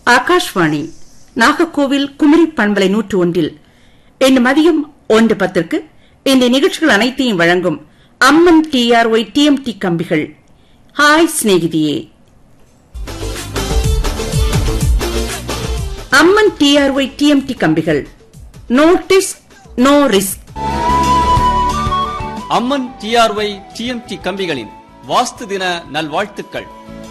ஆகாஷ்வாணி நாகர்கோவில் குமரி பண்பலை நூற்று ஒன்றில் இன்று மதியம் ஒன்று பத்திற்கு இந்த நிகழ்ச்சிகள் அனைத்தையும் வழங்கும் அம்மன் டிஆர்ஒய் டிஎம்டி கம்பிகள் ஹாய் சிநேகிதியே அம்மன் டிஆர்ஒய் டிஎம்டி கம்பிகள் notice no risk Amman TRY TMT கம்பிகளின் வாஸ்து தின நல்வாழ்த்துக்கள்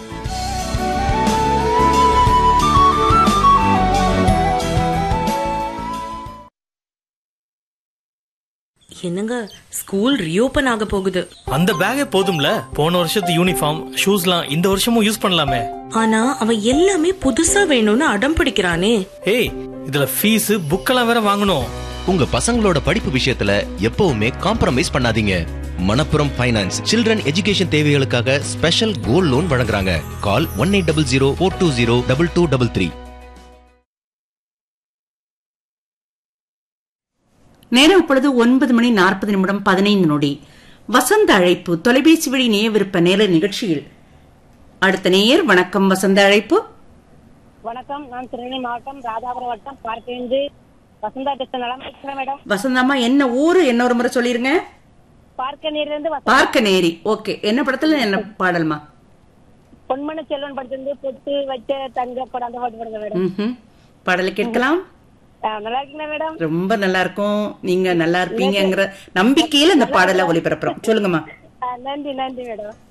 என்னங்க ஸ்கூல் ரீஓபன் ஆக போகுது அந்த பேக்கே போதும்ல போன வருஷத்து யூனிஃபார்ம் ஷூஸ்லாம் இந்த வருஷமும் யூஸ் பண்ணலாமே ஆனா அவன் எல்லாமே புதுசா வேணும்னு அடம் பிடிக்கிறானே ஏய் இதுல ஃபீஸ் புக்கெல்லாம் வேற வாங்கணும் உங்க பசங்களோட படிப்பு விஷயத்துல எப்பவுமே காம்ப்ரமைஸ் பண்ணாதீங்க மணப்புரம் ஃபைனான்ஸ் சில்ட்ரன் எஜுகேஷன் தேவைகளுக்காக ஸ்பெஷல் கோல்ட் லோன் வழங்குறாங்க call one eight double zero four two zero double two double three நேரம் இப்பொழுது ஒன்பது மணி நாற்பது நிமிடம் பதினைந்து நொடி வசந்த அழைப்பு தொலைபேசி வழி நேய விருப்ப நேர நிகழ்ச்சியில் அடுத்த நேயர் வணக்கம் வசந்த அழைப்பு வணக்கம் நான் திருநெல்வேலி மாவட்டம் ராதாபுரம் வட்டம் பார்க்கிருந்து வசந்தா டெஸ்ட் நலம் இருக்கிறேன் மேடம் வசந்தம்மா என்ன ஊரு என்ன ஒரு முறை சொல்லிருங்க பார்க்க நீர்லேருந்து வசந்தா பார்க்க நேரி ஓகே என்ன படத்துல என்ன பாடல்மா பொன்மன செல்வன் படத்திலிருந்து பொட்டு வச்ச தங்க படம் அந்த பாட்டு படுங்க மேடம் ம்ஹும். பாடலை கேட்கலாம் ஆ, நல்லா இருக்கீங்களா மேடம் ரொம்ப நல்லா இருக்கும் நீங்க நல்லா இருப்பீங்கங்கிற நம்பிக்கையில இந்த பாடலை ஒளிபரப்புறோம் சொல்லுங்கம்மா ஆ, நன்றி நன்றி மேடம்